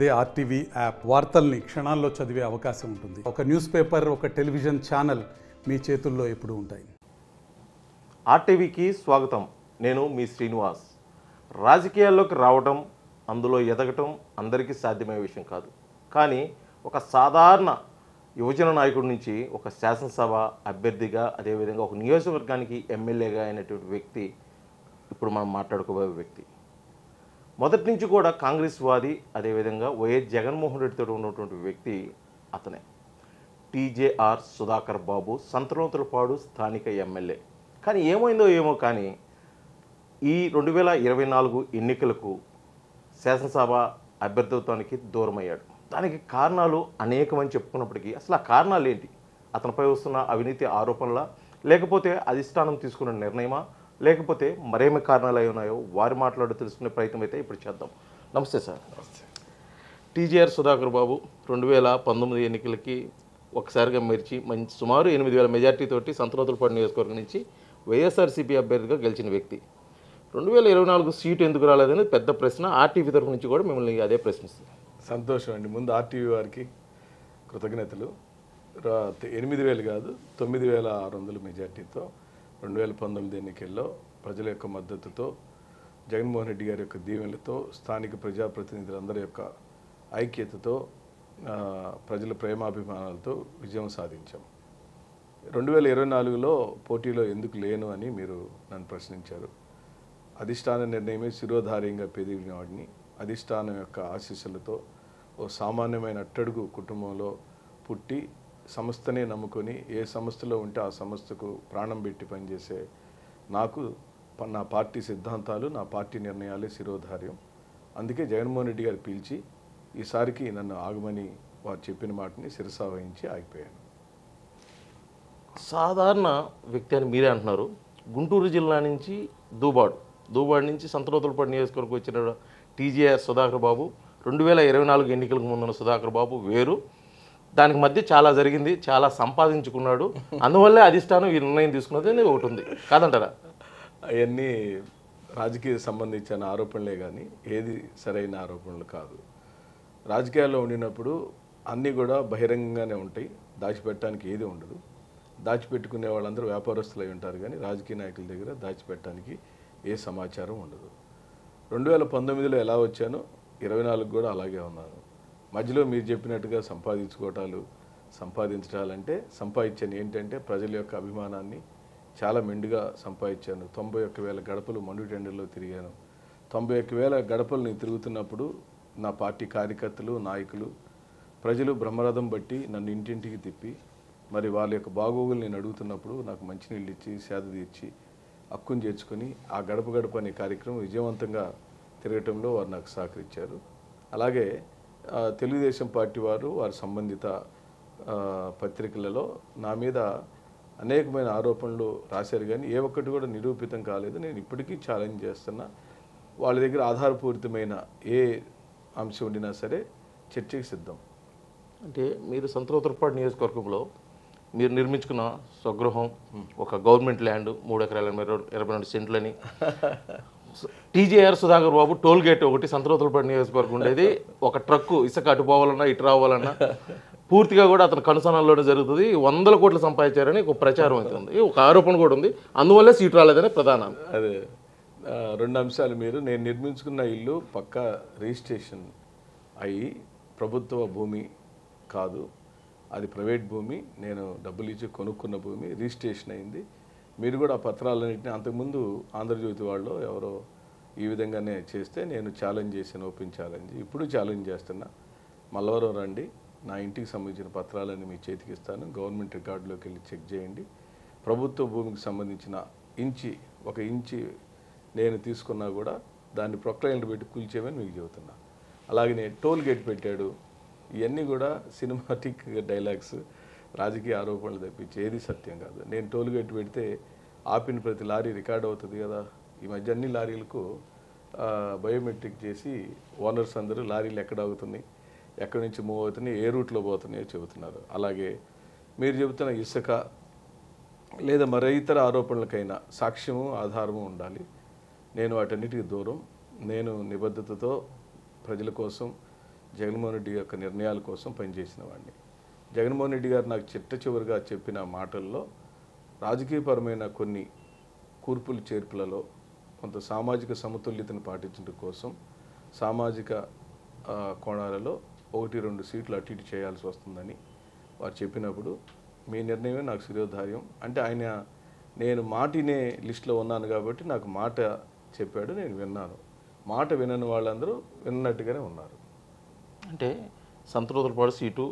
అదే RTV app వార్తల్ని క్షణాల్లో చదివే అవకాశం ఉంటుంది ఒక న్యూస్ పేపర్ ఒక టెలివిజన్ ఛానల్ మీ చేతుల్లో ఎప్పుడూ ఉంటాయి ఆర్టీవీకి స్వాగతం నేను మీ శ్రీనివాస్ రాజకీయాల్లోకి రావటం అందులో ఎదగటం అందరికీ సాధ్యమయ్యే విషయం కాదు కానీ ఒక సాధారణ యువజన నాయకుడి నుంచి ఒక శాసనసభ అభ్యర్థిగా అదేవిధంగా ఒక నియోజకవర్గానికి ఎమ్మెల్యేగా అయినటువంటి వ్యక్తి ఇప్పుడు మనం మాట్లాడుకోబోయే వ్యక్తి మొదటి నుంచి కూడా కాంగ్రెస్ వాది అదేవిధంగా వైఎస్ జగన్మోహన్ రెడ్డితో ఉన్నటువంటి వ్యక్తి అతనే టీజేఆర్ సుధాకర్ బాబు సంతనోతులపాడు స్థానిక ఎమ్మెల్యే కానీ ఏమైందో ఏమో కానీ ఈ రెండు వేల ఇరవై నాలుగు ఎన్నికలకు శాసనసభ అభ్యర్థిత్వానికి దూరమయ్యాడు దానికి కారణాలు అనేకమని చెప్పుకున్నప్పటికీ అసలు ఆ కారణాలు ఏంటి అతనిపై వస్తున్న అవినీతి ఆరోపణల లేకపోతే అధిష్టానం తీసుకున్న నిర్ణయమా లేకపోతే మరేమి కారణాలు అయి ఉన్నాయో వారి మాట్లాడి తెలుసుకునే ప్రయత్నం అయితే ఇప్పుడు చేద్దాం నమస్తే సార్ టీజీఆర్ సుధాకర్ బాబు రెండు వేల పంతొమ్మిది ఎన్నికలకి ఒకసారిగా మెరిచి మంచి సుమారు ఎనిమిది వేల మెజార్టీతోటి సంతనోతులపాడు నియోజకవర్గం నుంచి వైఎస్ఆర్సీపీ అభ్యర్థిగా గెలిచిన వ్యక్తి రెండు వేల ఇరవై నాలుగు సీటు ఎందుకు రాలేదని పెద్ద ప్రశ్న ఆర్టీవీ తరఫు నుంచి కూడా మిమ్మల్ని అదే ప్రశ్నిస్తుంది సంతోషం అండి ముందు ఆర్టీవీ వారికి కృతజ్ఞతలు రా- ఎనిమిది వేలు కాదు తొమ్మిది వేల ఆరు వందల మెజార్టీతో రెండు వేల పంతొమ్మిది ఎన్నికల్లో ప్రజల యొక్క మద్దతుతో జగన్మోహన్ రెడ్డి గారి యొక్క దీవెనలతో స్థానిక ప్రజాప్రతినిధులందరి యొక్క ఐక్యతతో ఆ, ప్రజల ప్రేమాభిమానాలతో విజయం సాధించాం రెండు వేల ఇరవై నాలుగులో పోటీలో ఎందుకు లేను అని మీరు నన్ను ప్రశ్నించారు అధిష్టాన నిర్ణయమే శిరోధార్యంగా పెరిగిన వాడిని అధిష్టానం యొక్క ఆశీస్సులతో ఓ సామాన్యమైన అట్టడుగు కుటుంబంలో పుట్టి సంస్థనే నమ్ముకొని ఏ సంస్థలో ఉంటే ఆ సంస్థకు ప్రాణం పెట్టి పనిచేసే నాకు ప- నా పార్టీ సిద్ధాంతాలు నా పార్టీ నిర్ణయాలే శిరోధార్యం అందుకే జగన్మోహన్ రెడ్డి గారు పిలిచి ఈసారికి నన్ను ఆగమని వారు చెప్పిన మాటని శిరసా వహించి ఆగిపోయాను సాధారణ వ్యక్తి అని మీరే అంటున్నారు గుంటూరు జిల్లా నుంచి దూబాడు దూబాడు నుంచి సంతనోతులపాడు నియోజకవర్గం వచ్చిన టీజీఆర్ సుధాకర్ బాబు రెండు వేల ఇరవై నాలుగు ఎన్నికలకు ముందున్న సుధాకర్ బాబు వేరు దానికి మధ్య చాలా జరిగింది చాలా సంపాదించుకున్నాడు అందువల్లే అధిష్టానం ఈ నిర్ణయం తీసుకున్నది అనేది ఒకటి ఉంది కాదంటారా అవన్నీ రాజకీయ సంబంధించిన ఆరోపణలే కానీ ఏది సరైన ఆరోపణలు కాదు రాజకీయాల్లో ఉండినప్పుడు అన్నీ కూడా బహిరంగంగానే ఉంటాయి దాచిపెట్టడానికి ఏది ఉండదు దాచిపెట్టుకునే వాళ్ళందరూ వ్యాపారస్తులు అయి ఉంటారు కానీ రాజకీయ నాయకుల దగ్గర దాచిపెట్టడానికి ఏ సమాచారం ఉండదు రెండు వేల పంతొమ్మిదిలో ఎలా వచ్చానో ఇరవై నాలుగు కూడా అలాగే ఉన్నాను మధ్యలో మీరు చెప్పినట్టుగా సంపాదించుకోవటాలు సంపాదించడాలంటే సంపాదించాను ఏంటంటే ప్రజల యొక్క అభిమానాన్ని చాలా మెండుగా సంపాదించాను తొంభై ఒక్క వేల గడపలు మండు టెండర్లో తిరిగాను తొంభై ఒక్క వేల గడపలు తిరుగుతున్నప్పుడు నా పార్టీ కార్యకర్తలు నాయకులు ప్రజలు బ్రహ్మరథం బట్టి నన్ను ఇంటింటికి తిప్పి మరి వాళ్ళ యొక్క బాగోగులు నేను అడుగుతున్నప్పుడు నాకు మంచినీళ్ళు ఇచ్చి సేద తీర్చి హక్కును చేర్చుకొని ఆ గడప గడప అనే కార్యక్రమం విజయవంతంగా తిరగటంలో వారు నాకు సహకరించారు అలాగే ఆ, తెలుగుదేశం పార్టీ వారు వారి సంబంధిత ఆ, పత్రికలలో నా మీద అనేకమైన ఆరోపణలు రాశారు కానీ ఏ ఒక్కటి కూడా నిరూపితం కాలేదు నేను ఇప్పటికీ ఛాలెంజ్ చేస్తున్నా వాళ్ళ దగ్గర ఆధారపూరితమైన ఏ అంశం ఉండినా సరే చర్చకి సిద్ధం అంటే మీరు సంతనోతులపాడు నియోజకవర్గంలో మీరు నిర్మించుకున్న స్వగృహం ఒక గవర్నమెంట్ ల్యాండ్ మూడు ఎకరాల ఎనభై రెండు ఇరవై రెండు సెంట్లని TJR Sudhakar Babu toll gate ఒకటి సంతనోతులపాడు నియోజకవర్గం ఉండేది ఒక ట్రక్కు ఇసుక అటు పోవాలన్నా ఇటు రావాలన్నా పూర్తిగా కూడా అతని కనుసనాల్లోనే జరుగుతుంది వందల కోట్లు సంపాదించారని ఒక ప్రచారం అయితే ఉంది ఒక ఆరోపణ కూడా ఉంది అందువల్లే సీటు రాలేదని ప్రధాన అదే ఆ, రెండు అంశాలు మీరు నేను నిర్మించుకున్న ఇల్లు పక్కా రిజిస్ట్రేషన్ అయ్యి ప్రభుత్వ భూమి కాదు అది ప్రైవేట్ భూమి నేను డబ్బులు ఇచ్చి కొనుక్కున్న భూమి రిజిస్ట్రేషన్ అయింది మీరు కూడా ఆ పత్రాలన్నింటినీ అంతకుముందు ఆంధ్రజ్యోతి వాళ్ళు ఎవరో ఈ విధంగానే చేస్తే నేను ఛాలెంజ్ చేశాను ఓపెన్ ఛాలెంజ్ ఇప్పుడు ఛాలెంజ్ చేస్తున్నా మల్లవరం రండి నా ఇంటికి సంబంధించిన పత్రాలన్నీ మీ చేతికి ఇస్తాను గవర్నమెంట్ రికార్డులోకి వెళ్ళి చెక్ చేయండి ప్రభుత్వ భూమికి సంబంధించిన ఇంచి ఒక ఇంచి నేను తీసుకున్నా కూడా దాన్ని ప్రొక్లైన్లు పెట్టి కూల్చేమని మీకు చెబుతున్నా అలాగే నేను టోల్ గేట్ పెట్టాడు ఇవన్నీ కూడా సినిమాటిక్ డైలాగ్స్ రాజకీయ ఆరోపణలు తప్పించి ఏది సత్యం కాదు నేను టోల్ గేట్ పెడితే ఆపిన ప్రతి లారీ రికార్డ్ అవుతుంది కదా ఈ మధ్య అన్ని లారీలకు ఆ, బయోమెట్రిక్ చేసి ఓనర్స్ అందరూ లారీలు ఎక్కడ ఆగుతున్నాయి ఎక్కడి నుంచి మూవ్ అవుతున్నాయి ఏ రూట్లో పోతున్నాయో చెబుతున్నారు అలాగే మీరు చెబుతున్న ఇసుక లేదా మరే ఇతర ఆరోపణలకైనా సాక్ష్యము ఆధారము ఉండాలి నేను వాటన్నిటికీ దూరం నేను నిబద్ధతతో ప్రజల కోసం జగన్మోహన్ రెడ్డి యొక్క నిర్ణయాల కోసం పనిచేసిన వాడిని జగన్మోహన్ రెడ్డి గారు నాకు చిట్ట చివరిగా చెప్పిన మాటల్లో రాజకీయపరమైన కొన్ని కూర్పులు చేర్పులలో కొంత సామాజిక సమతుల్యతను పాటించడం కోసం సామాజిక ఆ, కోణాలలో ఒకటి రెండు సీట్లు అటు ఇటు చేయాల్సి వస్తుందని వారు చెప్పినప్పుడు మీ నిర్ణయమే నాకు శిరోధార్యం అంటే ఆయన నేను మాటినే లిస్టులో ఉన్నాను కాబట్టి నాకు మాట చెప్పాడు నేను విన్నాను మాట వినని వాళ్ళందరూ విన్నట్టుగానే ఉన్నారు అంటే సంతృప్తిపాడు సీటు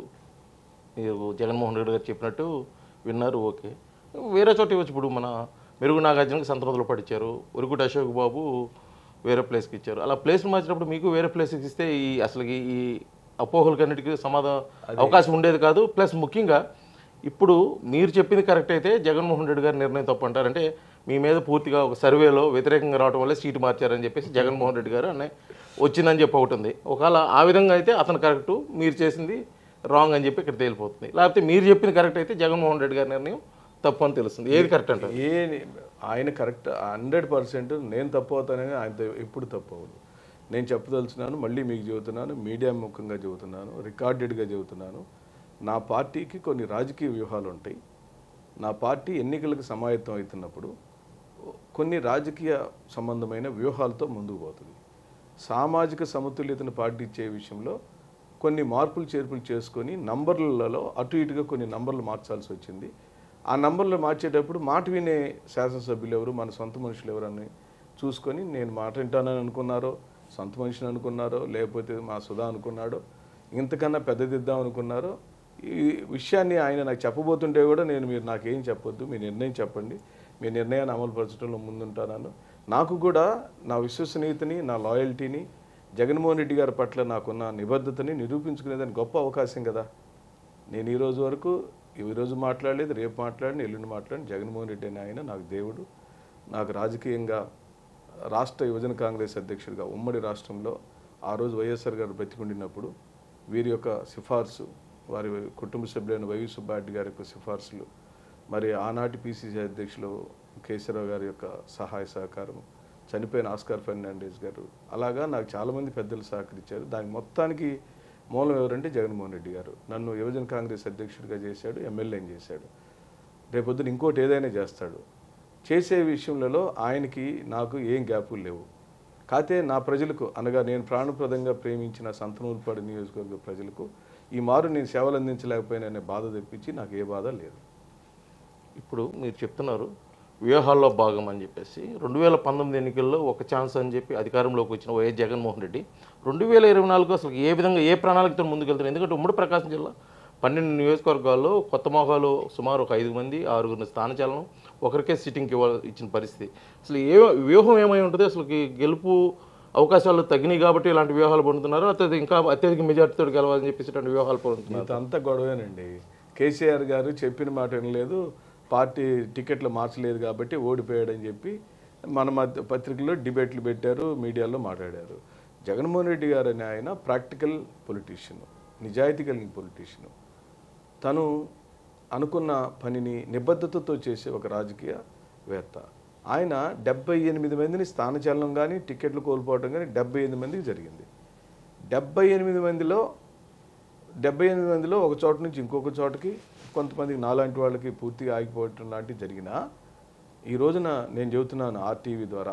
మీరు జగన్మోహన్ రెడ్డి గారు చెప్పినట్టు విన్నారు ఓకే వేరే చోట ఇవ్వచ్చు ఇప్పుడు మన మెరుగు నాగార్జునకి సంతృప్తిలో పడిచ్చారు ఉరుగుటి అశోక్ బాబు వేరే ప్లేస్కి ఇచ్చారు అలా ప్లేస్ మార్చినప్పుడు మీకు వేరే ప్లేస్కి ఇస్తే ఈ అసలు ఈ అపోహలకన్నిటికీ సమాధానం అవకాశం ఉండేది కాదు ప్లస్ ముఖ్యంగా ఇప్పుడు మీరు చెప్పింది కరెక్ట్ అయితే జగన్మోహన్ రెడ్డి గారి నిర్ణయం తప్పు అంటారు అంటే మీ మీద పూర్తిగా ఒక సర్వేలో వ్యతిరేకంగా రావడం వల్ల సీటు మార్చారని చెప్పేసి జగన్మోహన్ రెడ్డి గారు అనే వచ్చిందని చెప్పి ఒకటి ఉంది ఒకవేళ ఆ విధంగా అయితే అతను కరెక్ట్ మీరు చేసింది రాంగ్ అని చెప్పి ఇక్కడ తేలిపోతుంది లేకపోతే మీరు చెప్పింది కరెక్ట్ అయితే జగన్మోహన్ రెడ్డి గారి నిర్ణయం తప్పు అని తెలుస్తుంది ఏది కరెక్ట్ అంటారు ఏ ఆయన కరెక్ట్ హండ్రెడ్ పర్సెంట్ నేను తప్పు అవుతానని ఆయన ఎప్పుడు తప్పు అవ్వదు నేను చెప్పదలుచున్నాను మళ్ళీ మీకు చెబుతున్నాను మీడియా ముఖంగా చెబుతున్నాను రికార్డెడ్గా చెబుతున్నాను నా పార్టీకి కొన్ని రాజకీయ వ్యూహాలు ఉంటాయి నా పార్టీ ఎన్నికలకు సమాయత్తం అవుతున్నప్పుడు కొన్ని రాజకీయ సంబంధమైన వ్యూహాలతో ముందుకు పోతుంది సామాజిక సమతుల్యతను పాటించే విషయంలో కొన్ని మార్పులు చేర్పులు చేసుకొని నంబర్లలో అటు ఇటుగా కొన్ని నంబర్లు మార్చాల్సి వచ్చింది ఆ నంబర్లు మార్చేటప్పుడు మాట వినే శాసనసభ్యులు ఎవరు మన సొంత మనుషులు ఎవరని చూసుకొని నేను మాట వింటానని అనుకున్నారో సొంత మనిషిని అనుకున్నారో లేకపోతే మా సుధా అనుకున్నాడో ఇంతకన్నా పెద్దదిద్దాం అనుకున్నారో ఈ విషయాన్ని ఆయన నాకు చెప్పబోతుంటే కూడా నేను మీరు నాకేం చెప్పొద్దు మీ నిర్ణయం చెప్పండి మీ నిర్ణయాన్ని అమలుపరచడంలో ముందుంటాను నాకు కూడా నా విశ్వసనీయతని నా లాయల్టీని జగన్మోహన్ రెడ్డి గారి పట్ల నాకున్న నిబద్ధతని నిరూపించుకునేదానికి గొప్ప అవకాశం కదా నేను ఈ రోజు వరకు ఈ రోజు మాట్లాడలేదు రేపు మాట్లాడిన ఎల్లుండి మాట్లాడిన జగన్మోహన్ రెడ్డి అనే ఆయన నాకు దేవుడు నాకు రాజకీయంగా రాష్ట్ర యువజన కాంగ్రెస్ అధ్యక్షుడిగా ఉమ్మడి రాష్ట్రంలో ఆ రోజు వైఎస్ఆర్ గారు బ్రతికుండినప్పుడు వీరి యొక్క సిఫార్సు వారి కుటుంబ సభ్యులైన వైవి సుబ్బారెడ్డి గారి యొక్క సిఫార్సులు మరి ఆనాటి పిసిసి అధ్యక్షులు కేశవరావు గారి యొక్క సహాయ సహకారం చనిపోయిన ఆస్కార్ ఫెర్నాండేజ్ గారు అలాగా నాకు చాలామంది పెద్దలు సహకరించారు దానికి మొత్తానికి మూలం ఎవరంటే జగన్మోహన్ రెడ్డి గారు నన్ను యువజన కాంగ్రెస్ అధ్యక్షుడిగా చేశాడు ఎమ్మెల్యేని చేశాడు రేపొద్దున ఇంకోటి ఏదైనా చేస్తాడు చేసే విషయంలో ఆయనకి నాకు ఏం గ్యాపులు లేవు కాతే నా ప్రజలకు అనగా నేను ప్రాణప్రదంగా ప్రేమించిన సంతనూరుపాడు నియోజకవర్గ ప్రజలకు ఈ మారు నేను సేవలు అందించలేకపోయిననే బాధ తెప్పించి నాకు ఏ బాధ లేదు ఇప్పుడు మీరు చెప్తున్నారు వ్యూహాల్లో భాగం అని చెప్పేసి రెండు వేల పంతొమ్మిది ఎన్నికల్లో ఒక ఛాన్స్ అని చెప్పి అధికారంలోకి వచ్చిన వైఎస్ జగన్మోహన్ రెడ్డి రెండు వేల ఇరవై నాలుగు అసలు ఏ విధంగా ఏ ప్రణాళికతో ముందుకెళ్తున్నారు ఎందుకంటే ఉమ్మడి ప్రకాశం జిల్లా పన్నెండు నియోజకవర్గాల్లో కొత్త మొహాలు సుమారు ఒక ఐదు మంది ఆరుగురిని స్థానచలనం ఒకరికే సిట్టింగ్కి ఇవ్వ ఇచ్చిన పరిస్థితి అసలు ఏ వ్యూహం ఏమై ఉంటుంది అసలు గెలుపు అవకాశాలు తగ్గినాయి కాబట్టి ఇలాంటి వ్యూహాలు పొందుతున్నారు అత్యధిక ఇంకా అత్యధిక మెజార్టీతో గెలవాలని చెప్పేసి ఇలాంటి వ్యూహాలు పొందుతున్నారు ఇదంతా గొడవేనండి కేసీఆర్ గారు చెప్పిన మాట వినలేదు పార్టీ టికెట్లు మార్చలేదు కాబట్టి ఓడిపోయాడని చెప్పి మన మధ్య పత్రికల్లో డిబేట్లు పెట్టారు మీడియాలో మాట్లాడారు జగన్మోహన్ రెడ్డి గారు అనే ఆయన ప్రాక్టికల్ పొలిటీషియన్ నిజాయితీ కలిగిన పొలిటీషియన్ తను అనుకున్న పనిని నిబద్ధతతో చేసే ఒక రాజకీయవేత్త ఆయన డెబ్బై ఎనిమిది మందిని స్థానచలనం కానీ టికెట్లు కోల్పోవడం కానీ డెబ్బై ఎనిమిది మందికి జరిగింది డెబ్బై ఎనిమిది మందిలో డెబ్బై ఎనిమిది మందిలో ఒక చోట నుంచి ఇంకొక చోటకి కొంతమందికి నాలాంటి వాళ్ళకి పూర్తిగా ఆగిపోవటం లాంటివి జరిగినా ఈ రోజున నేను చెబుతున్నాను ఆర్టీవీ ద్వారా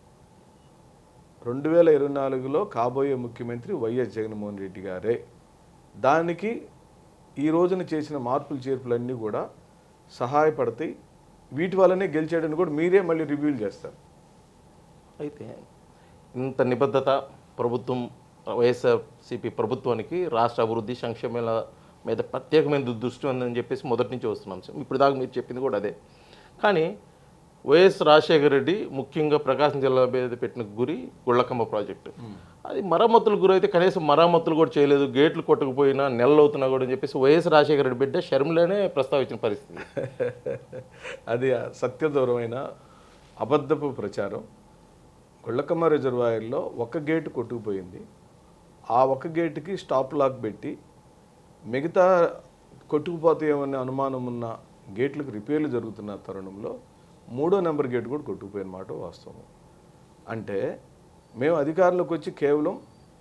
రెండు వేల ఇరవై నాలుగులో కాబోయే ముఖ్యమంత్రి వైఎస్ జగన్మోహన్ రెడ్డి గారే దానికి ఈ రోజున చేసిన మార్పులు చేర్పులన్నీ కూడా సహాయపడతాయి వీటి వల్లనే గెలిచాడని కూడా మీరే మళ్ళీ రివ్యూలు చేస్తారు అయితే ఇంత నిబద్ధత ప్రభుత్వం వైఎస్ఆర్సీపీ ప్రభుత్వానికి రాష్ట్ర అభివృద్ధి సంక్షేమాల మీద ప్రత్యేకమైన దృష్టి ఉందని చెప్పేసి మొదటి నుంచి వస్తున్నాం సార్ ఇప్పుడు దాకా మీరు చెప్పింది కూడా అదే కానీ వైఎస్ రాజశేఖర రెడ్డి ముఖ్యంగా ప్రకాశం జిల్లా మీద పెట్టిన గురి గుళ్ళకమ్మ ప్రాజెక్టు అది మరమ్మతులు గురి అయితే కనీసం మరమ్మతులు కూడా చేయలేదు గేట్లు కొట్టకపోయినా నెలలు అవుతున్నా కూడా అని చెప్పేసి వైఎస్ రాజశేఖర రెడ్డి బిడ్డ షర్మిలనే ప్రస్తావించిన పరిస్థితి అది సత్యదూరమైన అబద్ధపు ప్రచారం గుళ్ళకమ్మ రిజర్వాయర్లో ఒక గేటు కొట్టుకుపోయింది ఆ ఒక గేటుకి స్టాప్ లాక్ పెట్టి మిగతా కొట్టుకుపోతాయేమనే అనుమానం ఉన్న గేట్లకు రిపేర్లు జరుగుతున్న తరుణంలో మూడో నెంబర్ గేట్ కూడా కొట్టుకుపోయిన మాట వాస్తవం అంటే మేము అధికారంలోకి వచ్చి కేవలం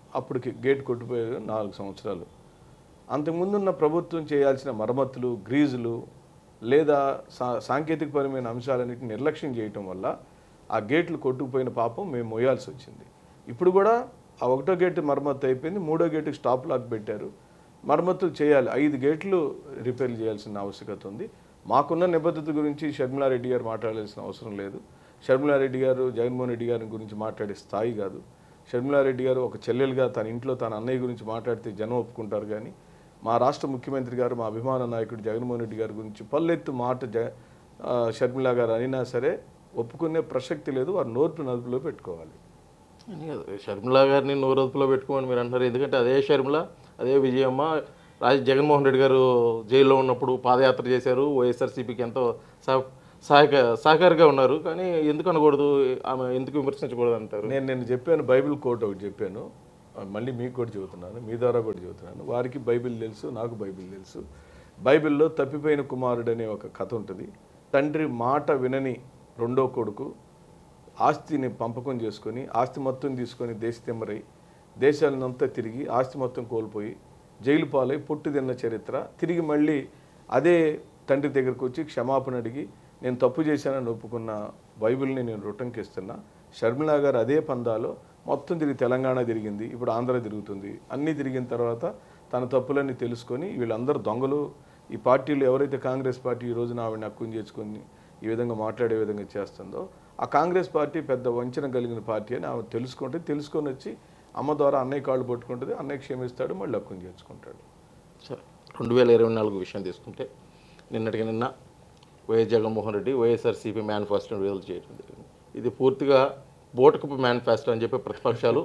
అప్పటికి గేట్ కొట్టిపోయారు నాలుగు సంవత్సరాలు అంతకుముందున్న ప్రభుత్వం చేయాల్సిన మరమ్మతులు గ్రీజులు లేదా సా సాంకేతికపరమైన అంశాలన్నిటిని నిర్లక్ష్యం చేయటం వల్ల ఆ గేట్లు కొట్టుకుపోయిన పాపం మేము మోయాల్సి వచ్చింది ఇప్పుడు కూడా ఆ ఒకటో గేట్ మరమ్మతు అయిపోయింది మూడో గేటుకి స్టాప్ లాక్ పెట్టారు మరమ్మతులు చేయాలి ఐదు గేట్లు రిపేర్ చేయాల్సిన ఆవశ్యకత ఉంది మాకున్న నిబద్ధత గురించి షర్మిలారెడ్డి గారు మాట్లాడాల్సిన అవసరం లేదు షర్మిలారెడ్డి గారు జగన్మోహన్ రెడ్డి గారి గురించి మాట్లాడే స్థాయి కాదు షర్మిలారెడ్డి గారు ఒక చెల్లెలుగా తన ఇంట్లో తన అన్నయ్య గురించి మాట్లాడితే జనం ఒప్పుకుంటారు కానీ మా రాష్ట్ర ముఖ్యమంత్రి గారు మా అభిమాన నాయకుడు జగన్మోహన్ రెడ్డి గారి గురించి పల్లెత్తు మాట జ ఆ, షర్మిల గారు అయినా సరే ఒప్పుకునే ప్రసక్తి లేదు వారు నోర్పు నదుపులో పెట్టుకోవాలి అని కాదు. షర్మిల గారిని నోరదుపులో పెట్టుకోమని మీరు అంటారు ఎందుకంటే అదే షర్మిల అదే విజయమ్మ రాజ జగన్మోహన్ రెడ్డి గారు జైల్లో ఉన్నప్పుడు పాదయాత్ర చేశారు వైఎస్ఆర్సీపీకి ఎంతో సహ సహాయక సహకారిగా ఉన్నారు కానీ ఎందుకు అనకూడదు ఆమె ఎందుకు విమర్శించకూడదు అంటారు నేను నేను చెప్పాను బైబిల్ కోట్ ఒకటి చెప్పాను ఆ, మళ్ళీ మీకు కూడా చెబుతున్నాను మీ ద్వారా కూడా చెబుతున్నాను వారికి బైబిల్ తెలుసు నాకు బైబిల్ తెలుసు బైబిల్లో తప్పిపోయిన కుమారుడు అనే ఒక కథ ఉంటుంది తండ్రి మాట వినని రెండో కొడుకు ఆస్తిని పంపకం చేసుకొని ఆస్తి మొత్తం తీసుకొని దేశతిమ్మరై దేశాలనంతా తిరిగి ఆస్తి మొత్తం కోల్పోయి జైలు పాలై పొట్టు తిన్న చరిత్ర తిరిగి మళ్ళీ అదే తండ్రి దగ్గరకు వచ్చి క్షమాపణ అడిగి నేను తప్పు చేశానని ఒప్పుకున్న బైబిల్ని నేను రుటంకిస్తున్నా షర్మిల గారు అదే పందాలో మొత్తం తిరిగి తెలంగాణ తిరిగింది ఇప్పుడు ఆంధ్ర తిరుగుతుంది అన్నీ తిరిగిన తర్వాత తన తప్పులన్నీ తెలుసుకొని వీళ్ళందరూ దొంగలు ఈ పార్టీలు ఎవరైతే కాంగ్రెస్ పార్టీ ఈ రోజున ఆవిడని హక్కుని చేసుకొని ఈ విధంగా మాట్లాడే విధంగా చేస్తుందో ఆ కాంగ్రెస్ పార్టీ పెద్ద వంచన కలిగిన పార్టీ అని ఆమె తెలుసుకుంటే తెలుసుకొని వచ్చి అమ్మ ద్వారా అన్నయ్య కాళ్ళు పట్టుకుంటుంది అన్నయ్య క్షమిస్తాడు మళ్ళీ హక్కుని చేర్చుకుంటాడు సరే రెండు వేల ఇరవై నాలుగు విషయం తీసుకుంటే నిన్నటికి నిన్న వైఎస్ జగన్మోహన్ రెడ్డి వైఎస్ఆర్సీపీ మేనిఫెస్టోని విడుదల చేయడం జరిగింది ఇది పూర్తిగా బోటకపు మేనిఫెస్టో అని చెప్పి ప్రతిపక్షాలు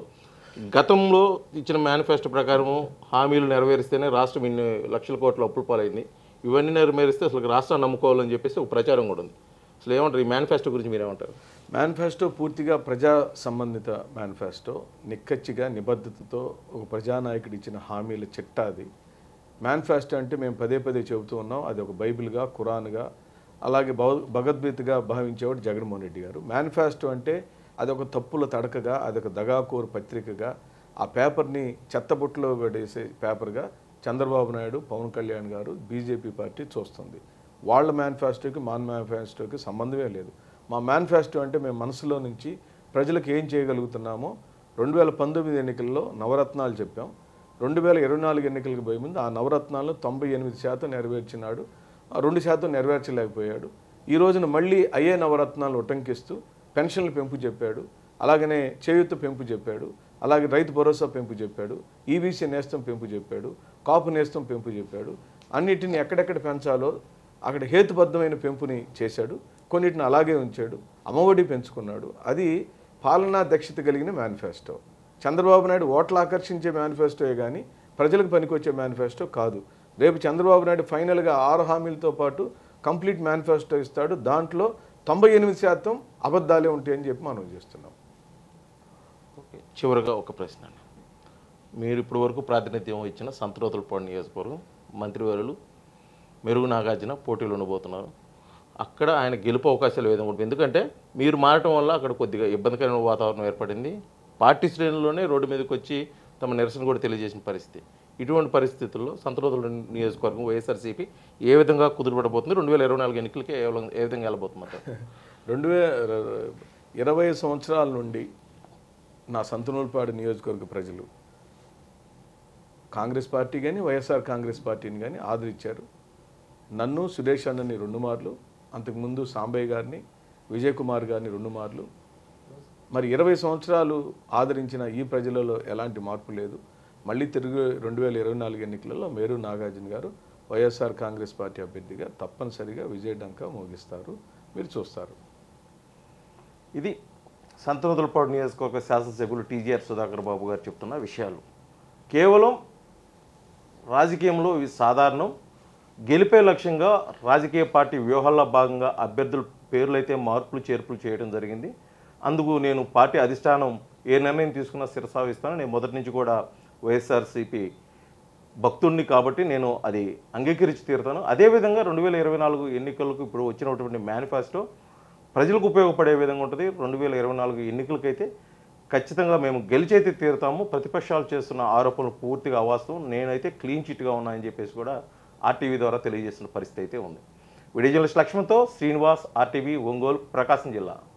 గతంలో ఇచ్చిన మేనిఫెస్టో ప్రకారము హామీలు నెరవేరిస్తేనే రాష్ట్రం ఇన్ని లక్షల కోట్ల అప్పుల పాలైంది ఇవన్నీ నెరవేరిస్తే అసలు రాష్ట్రాన్ని నమ్ముకోవాలని చెప్పేసి ఒక ప్రచారం కూడా ఉంది అసలు ఏమంటారు ఈ మేనిఫెస్టో గురించి మీరేమంటారు మేనిఫెస్టో పూర్తిగా ప్రజా సంబంధిత మేనిఫెస్టో నిక్కచ్చిగా నిబద్ధతతో ఒక ప్రజానాయకుడు ఇచ్చిన హామీల చిట్టా అది మేనిఫెస్టో అంటే మేము పదే పదే చెబుతూ ఉన్నాం అది ఒక బైబిల్గా ఖురాన్గా అలాగే భగ భగవద్గీతగా భావించేవాడు జగన్మోహన్ రెడ్డి గారు మేనిఫెస్టో అంటే అదొక తప్పుల తడకగా అదొక దగాకోరు పత్రికగా ఆ పేపర్ని చెత్తబుట్టలో పడేసే పేపర్గా చంద్రబాబు నాయుడు పవన్ కళ్యాణ్ గారు బీజేపీ పార్టీ చూస్తుంది వాళ్ళ మేనిఫెస్టోకి మా మేనిఫెస్టోకి సంబంధమే లేదు మా మేనిఫెస్టో అంటే మేము మనసులో నుంచి ప్రజలకు ఏం చేయగలుగుతున్నామో రెండు వేల పంతొమ్మిది ఎన్నికల్లో నవరత్నాలు చెప్పాం రెండు వేల ఇరవై నాలుగు ఎన్నికలకు పోయే ముందు ఆ నవరత్నాలను తొంభై ఎనిమిది శాతం నెరవేర్చినాడు ఆ రెండు శాతం నెరవేర్చలేకపోయాడు ఈ రోజున మళ్ళీ అయ్యే నవరత్నాలు ఉటంకిస్తూ పెన్షన్ల పెంపు చెప్పాడు అలాగనే చేయూత పెంపు చెప్పాడు అలాగే రైతు భరోసా పెంపు చెప్పాడు ఈబీసీ నేస్తం పెంపు చెప్పాడు కాపు నేస్తం పెంపు చెప్పాడు అన్నిటిని ఎక్కడెక్కడ పెంచాలో అక్కడ హేతుబద్ధమైన పెంపుని చేశాడు కొన్నిటిని అలాగే ఉంచాడు అమ్మఒడి పెంచుకున్నాడు అది పాలనా దక్షత కలిగిన మేనిఫెస్టో చంద్రబాబు నాయుడు ఓట్లు ఆకర్షించే మేనిఫెస్టోయే కానీ ప్రజలకు పనికొచ్చే మేనిఫెస్టో కాదు రేపు చంద్రబాబు నాయుడు ఫైనల్గా ఆరు హామీలతో పాటు కంప్లీట్ మేనిఫెస్టో ఇస్తాడు దాంట్లో తొంభై ఎనిమిది శాతం అబద్ధాలే ఉంటాయని చెప్పి మనం చేస్తున్నాం ఓకే చివరిగా ఒక ప్రశ్న అండి మీరు ఇప్పటి వరకు ప్రాతినిధ్యం ఇచ్చిన సంతరోతులపాడు నియోజకవర్గం మంత్రివర్యులు మెరుగు నాగార్జున పోటీలు ఉండబోతున్నారు అక్కడ ఆయన గెలుపు అవకాశాలు ఏ విధంగా ఉంటుంది ఎందుకంటే మీరు మారటం వల్ల అక్కడ కొద్దిగా ఇబ్బందికరమైన వాతావరణం ఏర్పడింది పార్టీ శ్రేణుల్లోనే రోడ్డు మీదకి వచ్చి తమ నిరసన కూడా తెలియజేసిన పరిస్థితి ఇటువంటి పరిస్థితుల్లో సంతరోతుల నియోజకవర్గం వైఎస్ఆర్సీపీ ఏ విధంగా కుదురుపడబోతుంది రెండు వేల ఇరవై నాలుగు ఎన్నికలకి ఏ విధంగా- ఏ విధంగా వెళ్ళబోతుంది అంటారు? రెండు వేల ఇరవై సంవత్సరాల నుండి నా సంతనూరుపాడు నియోజకవర్గ ప్రజలు కాంగ్రెస్ పార్టీ కానీ వైఎస్ఆర్ కాంగ్రెస్ పార్టీని కానీ ఆదరించారు నన్ను సురేష్ అన్నని రెండు మార్లు అంతకుముందు సాంబయ్య గారిని విజయ్ కుమార్ గారిని రెండు మార్లు మరి ఇరవై సంవత్సరాలు ఆదరించిన ఈ ప్రజలలో ఎలాంటి మార్పు లేదు మళ్ళీ తిరిగి రెండు వేల ఇరవై నాలుగు ఎన్నికలలో మేరు నాగార్జున గారు వైఎస్ఆర్ కాంగ్రెస్ పార్టీ అభ్యర్థిగా తప్పనిసరిగా విజయ డంకా మోగిస్తారు మీరు చూస్తారు ఇది సంతనూతులపాడు నియోజకవర్గ శాసనసభ్యులు టీజీఆర్ సుధాకర్ బాబు గారు చెప్తున్న విషయాలు కేవలం రాజకీయంలో ఇవి సాధారణం గెలిపే లక్ష్యంగా రాజకీయ పార్టీ వ్యూహాల్లో భాగంగా అభ్యర్థుల పేర్లు అయితే మార్పులు చేర్పులు చేయడం జరిగింది అందుకు నేను పార్టీ అధిష్టానం ఏ నిర్ణయం తీసుకున్నా శిరసావిస్తాను నేను మొదటి నుంచి కూడా వైఎస్ఆర్సీపీ భక్తుడిని కాబట్టి నేను అది అంగీకరించి తీరుతాను అదేవిధంగా రెండు వేల ఇరవై నాలుగు ఎన్నికలకు ఇప్పుడు వచ్చినటువంటి మేనిఫెస్టో ప్రజలకు ఉపయోగపడే విధంగా ఉంటుంది రెండు వేల ఇరవై నాలుగు ఎన్నికలకైతే ఖచ్చితంగా మేము గెలిచైతే తీరుతాము ప్రతిపక్షాలు చేస్తున్న ఆరోపణలు పూర్తిగా అవాస్తవం నేనైతే క్లీన్ చిట్గా ఉన్నాయని చెప్పేసి కూడా ఆర్టీవీ ద్వారా తెలియజేసిన పరిస్థితి అయితే ఉంది వీడియో జర్నలిస్ట్ లక్ష్మణ్తో శ్రీనివాస్ ఆర్టీవీ ఒంగోలు ప్రకాశం జిల్లా